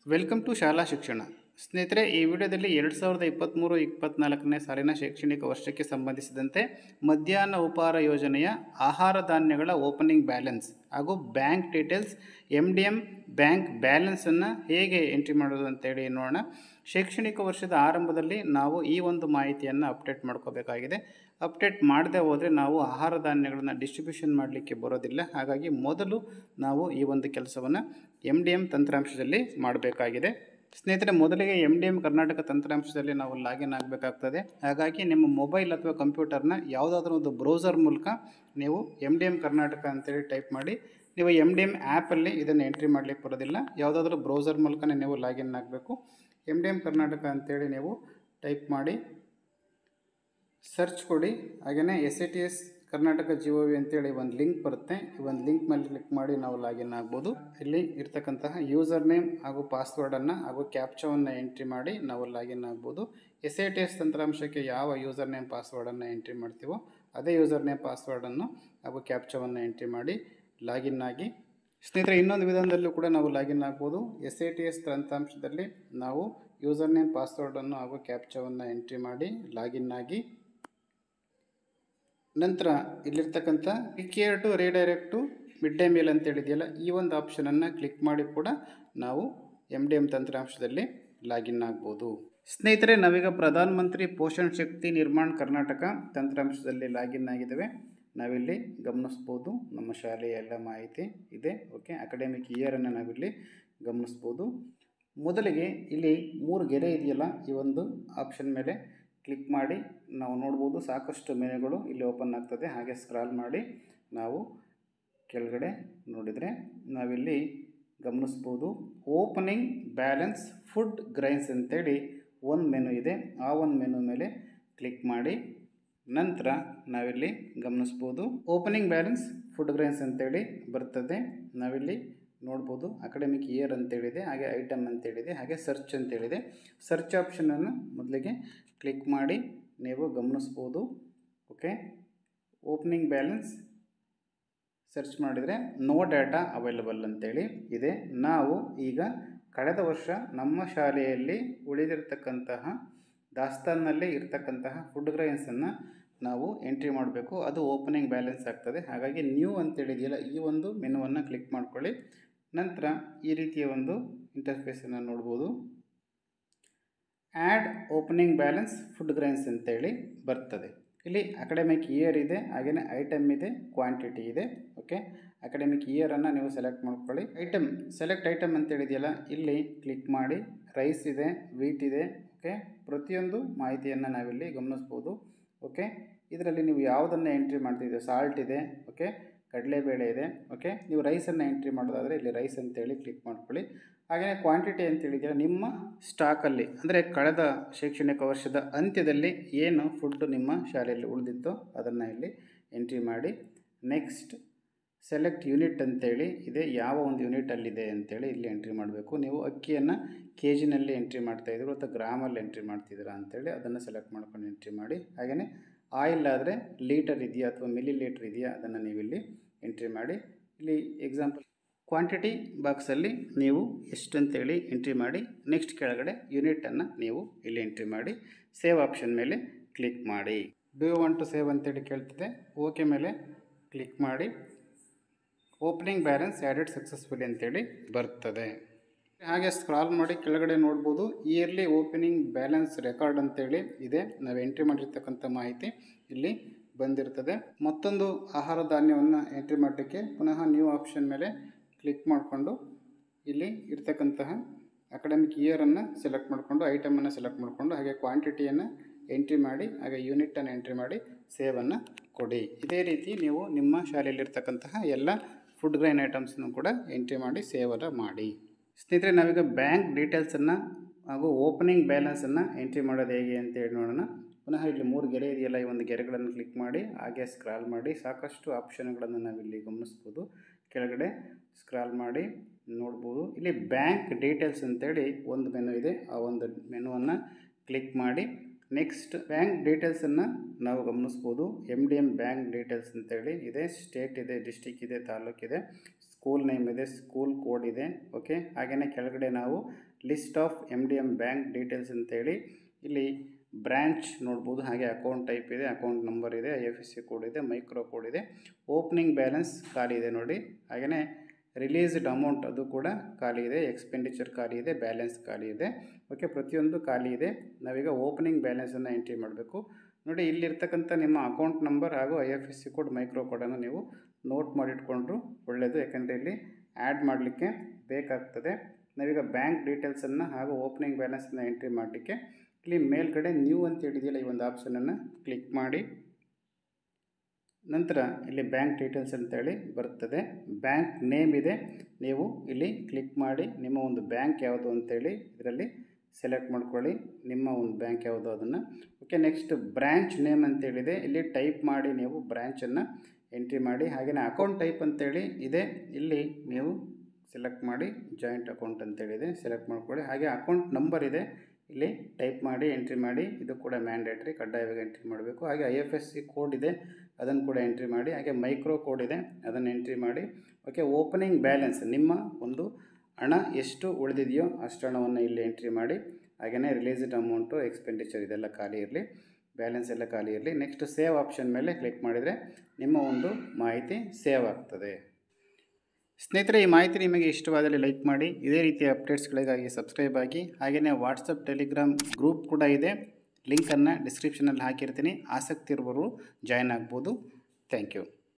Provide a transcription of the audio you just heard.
welcome to ಶಾಲಾ ಶಿಕ್ಷಣ ಸ್ನೇಹಿತರೆ ಈ ವಿಡಿಯೋದಲ್ಲಿ ಎರಡು ಸಾವಿರದ ಇಪ್ಪತ್ತ್ಮೂರು ಇಪ್ಪತ್ತ್ನಾಲ್ಕನೇ ಸಾಲಿನ ಶೈಕ್ಷಣಿಕ ವರ್ಷಕ್ಕೆ ಸಂಬಂಧಿಸಿದಂತೆ ಮಧ್ಯಾಹ್ನ ಉಪಹಾರ ಯೋಜನೆಯ ಆಹಾರ ಧಾನ್ಯಗಳ ಓಪನಿಂಗ್ ಬ್ಯಾಲೆನ್ಸ್ ಹಾಗೂ bank details M D M bank ಬ್ಯಾಲೆನ್ಸನ್ನು ಹೇಗೆ ಎಂಟ್ರಿ ಮಾಡೋದು ಅಂತೇಳಿ ನೋಡೋಣ ಶೈಕ್ಷಣಿಕ ವರ್ಷದ ಆರಂಭದಲ್ಲಿ ನಾವು ಈ ಒಂದು ಮಾಹಿತಿಯನ್ನು ಅಪ್ಡೇಟ್ ಮಾಡ್ಕೋಬೇಕಾಗಿದೆ ಅಪ್ಡೇಟ್ ಮಾಡದೆ ಹೋದರೆ ನಾವು ಆಹಾರ ಧಾನ್ಯಗಳನ್ನು ಡಿಸ್ಟ್ರಿಬ್ಯೂಷನ್ ಮಾಡಲಿಕ್ಕೆ ಬರೋದಿಲ್ಲ ಹಾಗಾಗಿ ಮೊದಲು ನಾವು ಈ ಒಂದು ಕೆಲಸವನ್ನು ಎಮ್ ಡಿ ಎಮ್ ತಂತ್ರಾಂಶದಲ್ಲಿ ಮಾಡಬೇಕಾಗಿದೆ ಸ್ನೇಹಿತರೆ ಮೊದಲಿಗೆ ಎಮ್ ಡಿ ಎಮ್ ಕರ್ನಾಟಕ ತಂತ್ರಾಂಶದಲ್ಲಿ ನಾವು ಲಾಗಿನ್ ಆಗಬೇಕಾಗ್ತದೆ ಹಾಗಾಗಿ ನಿಮ್ಮ ಮೊಬೈಲ್ ಅಥವಾ ಕಂಪ್ಯೂಟರ್ನ ಯಾವುದಾದ್ರೂ ಒಂದು ಬ್ರೌಸರ್ ಮೂಲಕ ನೀವು ಎಮ್ ಡಿ ಎಮ್ ಕರ್ನಾಟಕ ಅಂತೇಳಿ ಟೈಪ್ ಮಾಡಿ ನೀವು ಎಮ್ ಡಿ ಎಮ್ ಆ್ಯಪಲ್ಲಿ ಇದನ್ನು ಎಂಟ್ರಿ ಮಾಡಲಿಕ್ಕೆ ಬರೋದಿಲ್ಲ ಯಾವುದಾದ್ರೂ ಬ್ರೌಸರ್ ಮೂಲಕನೇ ನೀವು ಲಾಗಿನ್ ಆಗಬೇಕು ಎಮ್ ಡಿ ಎಮ್ ಕರ್ನಾಟಕ ಅಂತೇಳಿ ನೀವು ಟೈಪ್ ಮಾಡಿ ಸರ್ಚ್ ಕೊಡಿ ಹಾಗೆಯೇ S A T S Karnataka G O V ಅಂತೇಳಿ ಒಂದು ಲಿಂಕ್ ಬರುತ್ತೆ ಈ ಒಂದು ಲಿಂಕ್ ಮೇಲೆ ಕ್ಲಿಕ್ ಮಾಡಿ ನಾವು ಲಾಗಿನ್ ಆಗ್ಬೋದು ಇಲ್ಲಿ ಇರ್ತಕ್ಕಂತಹ ಯೂಸರ್ ನೇಮ್ ಹಾಗೂ ಪಾಸ್ವರ್ಡನ್ನು ಹಾಗೂ ಕ್ಯಾಪ್ಚವನ್ನು ಎಂಟ್ರಿ ಮಾಡಿ ನಾವು ಲಾಗಿನ್ ಆಗ್ಬೋದು ಎಸ್ ಎ ಟಿ ಎಸ್ ತಂತ್ರಾಂಶಕ್ಕೆ ಯಾವ ಯೂಸರ್ ನೇಮ್ ಪಾಸ್ವರ್ಡನ್ನು ಎಂಟ್ರಿ ಮಾಡ್ತೀವೋ ಅದೇ ಯೂಸರ್ ನೇಮ್ ಪಾಸ್ವರ್ಡನ್ನು ಹಾಗೂ ಕ್ಯಾಪ್ಚವನ್ನು ಎಂಟ್ರಿ ಮಾಡಿ ಲಾಗಿನ್ ಆಗಿ ಸ್ನೇಹಿತರೆ ಇನ್ನೊಂದು ವಿಧಾನದಲ್ಲೂ ಕೂಡ ನಾವು ಲಾಗಿನ್ ಆಗ್ಬೋದು ಎಸ್ ಎ ಟಿ ಎಸ್ ತಂತ್ರಾಂಶದಲ್ಲಿ ನಾವು ಯೂಸರ್ ನೇಮ್ ಪಾಸ್ವರ್ಡನ್ನು ಹಾಗೂ ಕ್ಯಾಪ್ಚವನ್ನು ಎಂಟ್ರಿ ಮಾಡಿ ಲಾಗಿನ್ ಆಗಿ ನಂತರ ಇಲ್ಲಿರ್ತಕ್ಕಂಥ click to redirect to mid day meal ಅಂತ ಹೇಳಿದೆಯಲ್ಲ ಈ ಒಂದು ಆಪ್ಷನನ್ನು ಕ್ಲಿಕ್ ಮಾಡಿ ಕೂಡ ನಾವು ಎಮ್ ಡಿ ಎಮ್ ತಂತ್ರಾಂಶದಲ್ಲಿ ಲಾಗಿನ್ ಆಗ್ಬೋದು ಸ್ನೇಹಿತರೆ ನಾವೀಗ ಪ್ರಧಾನ ಮಂತ್ರಿ ಪೋಷಣ್ ಶಕ್ತಿ ನಿರ್ಮಾಣ ಕರ್ನಾಟಕ ತಂತ್ರಾಂಶದಲ್ಲಿ ಲಾಗಿನ್ ಆಗಿದ್ದೇವೆ ನಾವಿಲ್ಲಿ ಗಮನಿಸ್ಬೋದು ನಮ್ಮ ಶಾಲೆಯ ಎಲ್ಲ ಮಾಹಿತಿ ಇದೆ ಓಕೆ ಅಕಾಡೆಮಿಕ್ ಇಯರನ್ನು ನಾವಿಲ್ಲಿ ಗಮನಿಸ್ಬೋದು ಮೊದಲಿಗೆ ಇಲ್ಲಿ ಮೂರು ಗೆರೆ ಇದೆಯಲ್ಲ ಈ ಒಂದು ಆಪ್ಷನ್ ಮೇಲೆ ಕ್ಲಿಕ್ ಮಾಡಿ ನಾವು ನೋಡ್ಬೋದು ಸಾಕಷ್ಟು ಮೆನುಗಳು ಇಲ್ಲಿ ಓಪನ್ ಆಗ್ತದೆ ಹಾಗೆ ಸ್ಕ್ರಾಲ್ ಮಾಡಿ ನಾವು ಕೆಳಗಡೆ ನೋಡಿದರೆ ನಾವಿಲ್ಲಿ ಗಮನಿಸ್ಬೋದು ಓಪನಿಂಗ್ ಬ್ಯಾಲೆನ್ಸ್ ಫುಡ್ ಗ್ರೈನ್ಸ್ ಅಂತೇಳಿ ಒಂದು ಮೆನು ಇದೆ ಆ ಒಂದು ಮೆನು ಮೇಲೆ ಕ್ಲಿಕ್ ಮಾಡಿ ನಂತರ ನಾವಿಲ್ಲಿ ಗಮನಿಸ್ಬೋದು ಓಪನಿಂಗ್ ಬ್ಯಾಲೆನ್ಸ್ ಫುಡ್ ಗ್ರೈನ್ಸ್ ಅಂತೇಳಿ ಬರ್ತದೆ ನಾವಿಲ್ಲಿ ನೋಡ್ಬೋದು ಅಕಾಡೆಮಿಕ್ ಇಯರ್ ಅಂತೇಳಿದೆ ಹಾಗೆ ಐಟಮ್ ಅಂತೇಳಿದೆ ಹಾಗೆ ಸರ್ಚ್ ಅಂತೇಳಿದೆ ಸರ್ಚ್ ಆಪ್ಷನನ್ನು ಮೊದಲಿಗೆ ಕ್ಲಿಕ್ ಮಾಡಿ ನೀವು ಗಮನಿಸ್ಬೋದು ಓಕೆ ಓಪನಿಂಗ್ ಬ್ಯಾಲೆನ್ಸ್ ಸರ್ಚ್ ಮಾಡಿದರೆ ನೋ ಡೇಟಾ ಅವೈಲಬಲ್ ಅಂತೇಳಿ ಇದೆ ನಾವು ಈಗ ಕಳೆದ ವರ್ಷ ನಮ್ಮ ಶಾಲೆಯಲ್ಲಿ ಉಳಿದಿರ್ತಕ್ಕಂತಹ ದಾಸ್ತಾನಲ್ಲಿ ಇರ್ತಕ್ಕಂತಹ ಫುಡ್ ಗ್ರೈನ್ಸನ್ನು ನಾವು ಎಂಟ್ರಿ ಮಾಡಬೇಕು ಅದು ಓಪನಿಂಗ್ ಬ್ಯಾಲೆನ್ಸ್ ಆಗ್ತದೆ ಹಾಗಾಗಿ ನ್ಯೂ ಅಂತೇಳಿದೆಯಲ್ಲ ಈ ಒಂದು ಮೆನುವನ್ನು ಕ್ಲಿಕ್ ಮಾಡ್ಕೊಳ್ಳಿ ನಂತರ ಈ ರೀತಿಯ ಒಂದು ಇಂಟರ್ಫೇಸನ್ನು ನೋಡ್ಬೋದು add opening balance food grains ಅಂತೇಳಿ ಬರ್ತದೆ ಇಲ್ಲಿ ಅಕಾಡೆಮಿಕ್ ಇಯರ್ ಇದೆ ಹಾಗೆಯೇ ಐಟಮ್ ಇದೆ ಕ್ವಾಂಟಿಟಿ ಇದೆ ಓಕೆ ಅಕಾಡೆಮಿಕ್ ಇಯರನ್ನು ನೀವು ಸೆಲೆಕ್ಟ್ ಮಾಡ್ಕೊಳ್ಳಿ ಐಟಮ್ ಸೆಲೆಕ್ಟ್ ಐಟಮ್ ಅಂತೇಳಿದೆಯಲ್ಲ ಇಲ್ಲಿ ಕ್ಲಿಕ್ ಮಾಡಿ ರೈಸ್ ಇದೆ ವೀಟ್ ಇದೆ ಓಕೆ ಪ್ರತಿಯೊಂದು ಮಾಹಿತಿಯನ್ನು ನಾವಿಲ್ಲಿ ಗಮನಿಸ್ಬೋದು ಓಕೆ ಇದರಲ್ಲಿ ನೀವು ಯಾವುದನ್ನು ಎಂಟ್ರಿ ಮಾಡ್ತಿದ್ದೀವಿ ಸಾಲ್ಟ್ ಇದೆ ಓಕೆ ಕಡಲೆಬೇಳೆ ಇದೆ ಓಕೆ ನೀವು ರೈಸನ್ನು ಎಂಟ್ರಿ ಮಾಡೋದಾದರೆ ಇಲ್ಲಿ ರೈಸ್ ಅಂತೇಳಿ ಕ್ಲಿಕ್ ಮಾಡ್ಕೊಳ್ಳಿ ಹಾಗೆಯೇ ಕ್ವಾಂಟಿಟಿ ಅಂತೇಳಿದರೆ ನಿಮ್ಮ ಸ್ಟಾಕಲ್ಲಿ ಅಂದರೆ ಕಳೆದ ಶೈಕ್ಷಣಿಕ ವರ್ಷದ ಅಂತ್ಯದಲ್ಲಿ ಏನು ಫುಡ್ಡು ನಿಮ್ಮ ಶಾಲೆಯಲ್ಲಿ ಉಳಿದಿತ್ತೋ ಅದನ್ನು ಇಲ್ಲಿ ಎಂಟ್ರಿ ಮಾಡಿ ನೆಕ್ಸ್ಟ್ ಸೆಲೆಕ್ಟ್ ಯೂನಿಟ್ ಅಂತೇಳಿ ಇದೆ ಯಾವ ಒಂದು ಯೂನಿಟಲ್ಲಿದೆ ಅಂತೇಳಿ ಇಲ್ಲಿ ಎಂಟ್ರಿ ಮಾಡಬೇಕು ನೀವು ಅಕ್ಕಿಯನ್ನು ಕೆ ಜಿನಲ್ಲಿ ಎಂಟ್ರಿ ಮಾಡ್ತಾಯಿದ್ರು ಅಥವಾ ಗ್ರಾಮಲ್ಲಿ ಎಂಟ್ರಿ ಮಾಡ್ತಿದ್ದೀರಾ ಅಂತೇಳಿ ಅದನ್ನು ಸೆಲೆಕ್ಟ್ ಮಾಡ್ಕೊಂಡು ಎಂಟ್ರಿ ಮಾಡಿ ಹಾಗೆಯೇ ಆಯಿಲ್ ಆದರೆ ಲೀಟರ್ ಇದೆಯಾ ಅಥವಾ ಮಿಲಿ ಲೀಟ್ರ್ ಇದೆಯಾ ಅದನ್ನು ನೀವು ಇಲ್ಲಿ ಎಂಟ್ರಿ ಮಾಡಿ ಇಲ್ಲಿ ಎಕ್ಸಾಂಪಲ್ ಕ್ವಾಂಟಿಟಿ ಬಾಕ್ಸಲ್ಲಿ ನೀವು ಎಷ್ಟು ಅಂತೇಳಿ ಎಂಟ್ರಿ ಮಾಡಿ ನೆಕ್ಸ್ಟ್ ಕೆಳಗಡೆ ಯೂನಿಟನ್ನು ನೀವು ಇಲ್ಲಿ ಎಂಟ್ರಿ ಮಾಡಿ ಸೇವ್ ಆಪ್ಷನ್ ಮೇಲೆ ಕ್ಲಿಕ್ ಮಾಡಿ do you want to save ಅಂತೇಳಿ ಕೇಳ್ತಿದೆ ಓಕೆ ಮೇಲೆ ಕ್ಲಿಕ್ ಮಾಡಿ ಓಪನಿಂಗ್ ಬ್ಯಾಲೆನ್ಸ್ ಆ್ಯಡೆಡ್ ಸಕ್ಸಸ್ಫುಲಿ ಅಂತೇಳಿ ಬರ್ತದೆ ಹಾಗೆ ಸ್ಕ್ರಾಲ್ ಮಾಡಿ ಕೆಳಗಡೆ ನೋಡ್ಬೋದು ಇಯರ್ಲಿ ಓಪನಿಂಗ್ ಬ್ಯಾಲೆನ್ಸ್ ರೆಕಾರ್ಡ್ ಅಂತೇಳಿ ಇದೆ ನಾವು ಎಂಟ್ರಿ ಮಾಡಿರ್ತಕ್ಕಂಥ ಮಾಹಿತಿ ಇಲ್ಲಿ ಬಂದಿರ್ತದೆ ಮತ್ತೊಂದು ಆಹಾರ ಧಾನ್ಯವನ್ನು ಎಂಟ್ರಿ ಮಾಡಲಿಕ್ಕೆ ಪುನಃ ನ್ಯೂ ಆಪ್ಷನ್ ಮೇಲೆ ಕ್ಲಿಕ್ ಮಾಡಿಕೊಂಡು ಇಲ್ಲಿ ಇರ್ತಕ್ಕಂತಹ ಅಕಾಡೆಮಿಕ್ ಇಯರನ್ನು ಸೆಲೆಕ್ಟ್ ಮಾಡಿಕೊಂಡು ಐಟಮನ್ನು ಸೆಲೆಕ್ಟ್ ಮಾಡಿಕೊಂಡು ಹಾಗೆ ಕ್ವಾಂಟಿಟಿಯನ್ನು ಎಂಟ್ರಿ ಮಾಡಿ ಹಾಗೆ ಯೂನಿಟನ್ನು ಎಂಟ್ರಿ ಮಾಡಿ ಸೇವನ್ನು ಕೊಡಿ ಇದೇ ರೀತಿ ನೀವು ನಿಮ್ಮ ಶಾಲೆಯಲ್ಲಿರ್ತಕ್ಕಂತಹ ಎಲ್ಲ ಫುಡ್ ಗ್ರೈನ್ ಐಟಮ್ಸನ್ನು ಕೂಡ ಎಂಟ್ರಿ ಮಾಡಿ ಸೇವನ್ನು ಮಾಡಿ ಸ್ನೇಹಿತರೆ ನಾವೀಗ ಬ್ಯಾಂಕ್ ಡೀಟೇಲ್ಸನ್ನು ಹಾಗೂ ಓಪನಿಂಗ್ ಬ್ಯಾಲೆನ್ಸನ್ನು ಎಂಟ್ರಿ ಮಾಡೋದು ಹೇಗೆ ಅಂತೇಳಿ ನೋಡೋಣ ಪುನಃ ಇಲ್ಲಿ ಮೂರು ಗೆರೆ ಇದೆಯಲ್ಲ ಈ ಒಂದು ಗೆರೆಗಳನ್ನು ಕ್ಲಿಕ್ ಮಾಡಿ ಹಾಗೆ ಸ್ಕ್ರಾಲ್ ಮಾಡಿ ಸಾಕಷ್ಟು ಆಪ್ಷನ್ಗಳನ್ನು ನಾವಿಲ್ಲಿ ಗಮನಿಸ್ಬೋದು ಕೆಳಗಡೆ ಸ್ಕ್ರಾಲ್ ಮಾಡಿ ನೋಡ್ಬೋದು ಇಲ್ಲಿ ಬ್ಯಾಂಕ್ ಡೀಟೇಲ್ಸ್ ಅಂತೇಳಿ ಒಂದು ಮೆನು ಇದೆ ಆ ಒಂದು ಮೆನುವನ್ನು ಕ್ಲಿಕ್ ಮಾಡಿ ನೆಕ್ಸ್ಟ್ ಬ್ಯಾಂಕ್ ಡೀಟೇಲ್ಸನ್ನು ನಾವು ಗಮನಿಸ್ಬೋದು M D M bank details ಅಂತೇಳಿ ಇದೆ ಸ್ಟೇಟ್ ಇದೆ ಡಿಸ್ಟಿಕ್ ಇದೆ ತಾಲೂಕಿದೆ ಸ್ಕೂಲ್ ನೇಮ್ ಇದೆ ಸ್ಕೂಲ್ ಕೋಡ್ ಇದೆ ಓಕೆ ಹಾಗೆಯೇ ಕೆಳಗಡೆ ನಾವು list of M D M bank details ಅಂತೇಳಿ ಇಲ್ಲಿ ಬ್ರ್ಯಾಂಚ್ ನೋಡ್ಬೋದು ಹಾಗೆ ಅಕೌಂಟ್ ಟೈಪ್ ಇದೆ ಅಕೌಂಟ್ ನಂಬರ್ ಇದೆ I F S C code ಇದೆ ಮೈಕ್ರೋ ಕೋಡ್ ಇದೆ ಓಪನಿಂಗ್ ಬ್ಯಾಲೆನ್ಸ್ ಖಾಲಿ ಇದೆ ನೋಡಿ ಹಾಗೆಯೇ ರಿಲೀಸ್ಡ್ ಅಮೌಂಟ್ ಅದು ಕೂಡ ಖಾಲಿ ಇದೆ ಎಕ್ಸ್ಪೆಂಡಿಚರ್ ಖಾಲಿ ಇದೆ ಬ್ಯಾಲೆನ್ಸ್ ಖಾಲಿ ಇದೆ ಓಕೆ ಪ್ರತಿಯೊಂದು ಖಾಲಿ ಇದೆ ನಾವೀಗ ಓಪನಿಂಗ್ ಬ್ಯಾಲೆನ್ಸನ್ನು ಎಂಟ್ರಿ ಮಾಡಬೇಕು ನೋಡಿ ಇಲ್ಲಿರ್ತಕ್ಕಂಥ ನಿಮ್ಮ ಅಕೌಂಟ್ ನಂಬರ್ ಹಾಗೂ I F S C code micro ಕೋಡನ್ನು ನೀವು ನೋಟ್ ಮಾಡಿಟ್ಕೊಂಡ್ರು ಒಳ್ಳೆಯದು ಯಾಕಂದರೆ ಇಲ್ಲಿ ಆ್ಯಡ್ ಮಾಡಲಿಕ್ಕೆ ಬೇಕಾಗ್ತದೆ ನಾವೀಗ ಬ್ಯಾಂಕ್ ಡೀಟೇಲ್ಸನ್ನು ಹಾಗೂ ಓಪನಿಂಗ್ ಬ್ಯಾಲೆನ್ಸನ್ನು ಎಂಟ್ರಿ ಮಾಡಲಿಕ್ಕೆ ಇಲ್ಲಿ ಮೇಲ್ಗಡೆ ನ್ಯೂ ಅಂತ ಹೇಳಿದೆಯಲ್ಲ ಈ ಒಂದು ಆಪ್ಷನನ್ನು ಕ್ಲಿಕ್ ಮಾಡಿ ನಂತರ ಇಲ್ಲಿ ಬ್ಯಾಂಕ್ ಡೀಟೇಲ್ಸ್ ಅಂತೇಳಿ ಬರ್ತದೆ ಬ್ಯಾಂಕ್ ನೇಮ್ ಇದೆ ನೀವು ಇಲ್ಲಿ ಕ್ಲಿಕ್ ಮಾಡಿ ನಿಮ್ಮ ಒಂದು ಬ್ಯಾಂಕ್ ಯಾವುದು ಅಂತೇಳಿ ಇದರಲ್ಲಿ ಸೆಲೆಕ್ಟ್ ಮಾಡ್ಕೊಳ್ಳಿ ನಿಮ್ಮ ಒಂದು ಬ್ಯಾಂಕ್ ಯಾವುದು ಅದನ್ನು ಓಕೆ ನೆಕ್ಸ್ಟ್ ಬ್ರ್ಯಾಂಚ್ ನೇಮ್ ಅಂತೇಳಿದೆ ಇಲ್ಲಿ ಟೈಪ್ ಮಾಡಿ ನೀವು ಬ್ರ್ಯಾಂಚನ್ನು ಎಂಟ್ರಿ ಮಾಡಿ ಹಾಗೆಯೇ ಅಕೌಂಟ್ ಟೈಪ್ ಅಂತೇಳಿ ಇದೆ ಇಲ್ಲಿ ನೀವು ಸೆಲೆಕ್ಟ್ ಮಾಡಿ ಜಾಯಿಂಟ್ ಅಕೌಂಟ್ ಅಂತೇಳಿದೆ ಸೆಲೆಕ್ಟ್ ಮಾಡ್ಕೊಳ್ಳಿ ಹಾಗೆ ಅಕೌಂಟ್ ನಂಬರ್ ಇದೆ ಇಲ್ಲಿ ಟೈಪ್ ಮಾಡಿ ಎಂಟ್ರಿ ಮಾಡಿ ಇದು ಕೂಡ ಮ್ಯಾಂಡೇಟ್ರಿ ಕಡ್ಡಾಯವಾಗಿ ಎಂಟ್ರಿ ಮಾಡಬೇಕು ಹಾಗೆ I F S C code ಇದೆ ಅದನ್ನು ಕೂಡ ಎಂಟ್ರಿ ಮಾಡಿ ಹಾಗೆ ಮೈಕ್ರೋ ಕೋಡ್ ಇದೆ ಅದನ್ನು ಎಂಟ್ರಿ ಮಾಡಿ ಓಕೆ ಓಪನಿಂಗ್ ಬ್ಯಾಲೆನ್ಸ್ ನಿಮ್ಮ ಒಂದು ಹಣ ಎಷ್ಟು ಉಳಿದಿದೆಯೋ ಅಷ್ಟು ಹಣವನ್ನು ಇಲ್ಲಿ ಎಂಟ್ರಿ ಮಾಡಿ ಹಾಗೆಯೇ ರಿಲೀಸ್ಡ್ ಅಮೌಂಟು ಎಕ್ಸ್ಪೆಂಡಿಚರ್ ಇದೆಲ್ಲ ಖಾಲಿ ಇರಲಿ ಬ್ಯಾಲೆನ್ಸ್ ಎಲ್ಲ ಖಾಲಿ ಇರಲಿ ನೆಕ್ಸ್ಟ್ ಸೇವ್ ಆಪ್ಷನ್ ಮೇಲೆ ಕ್ಲಿಕ್ ಮಾಡಿದರೆ ನಿಮ್ಮ ಒಂದು ಮಾಹಿತಿ ಸೇವ್ ಆಗ್ತದೆ ಸ್ನೇಹಿತರೆ ಈ ಮಾಹಿತಿ ನಿಮಗೆ ಇಷ್ಟವಾದಲ್ಲಿ ಲೈಕ್ ಮಾಡಿ ಇದೇ ರೀತಿಯ ಅಪ್ಡೇಟ್ಸ್ಗಳಿಗಾಗಿ ಸಬ್ಸ್ಕ್ರೈಬ್ ಆಗಿ ಹಾಗೆಯೇ ವಾಟ್ಸಪ್ ಟೆಲಿಗ್ರಾಮ್ ಗ್ರೂಪ್ ಕೂಡ ಇದೆ ಲಿಂಕನ್ನು ಡಿಸ್ಕ್ರಿಪ್ಷನಲ್ಲಿ ಹಾಕಿರ್ತೀನಿ ಆಸಕ್ತಿ ಇರುವವರು ಜಾಯ್ನ್ ಆಗ್ಬೋದು ಥ್ಯಾಂಕ್ ಯು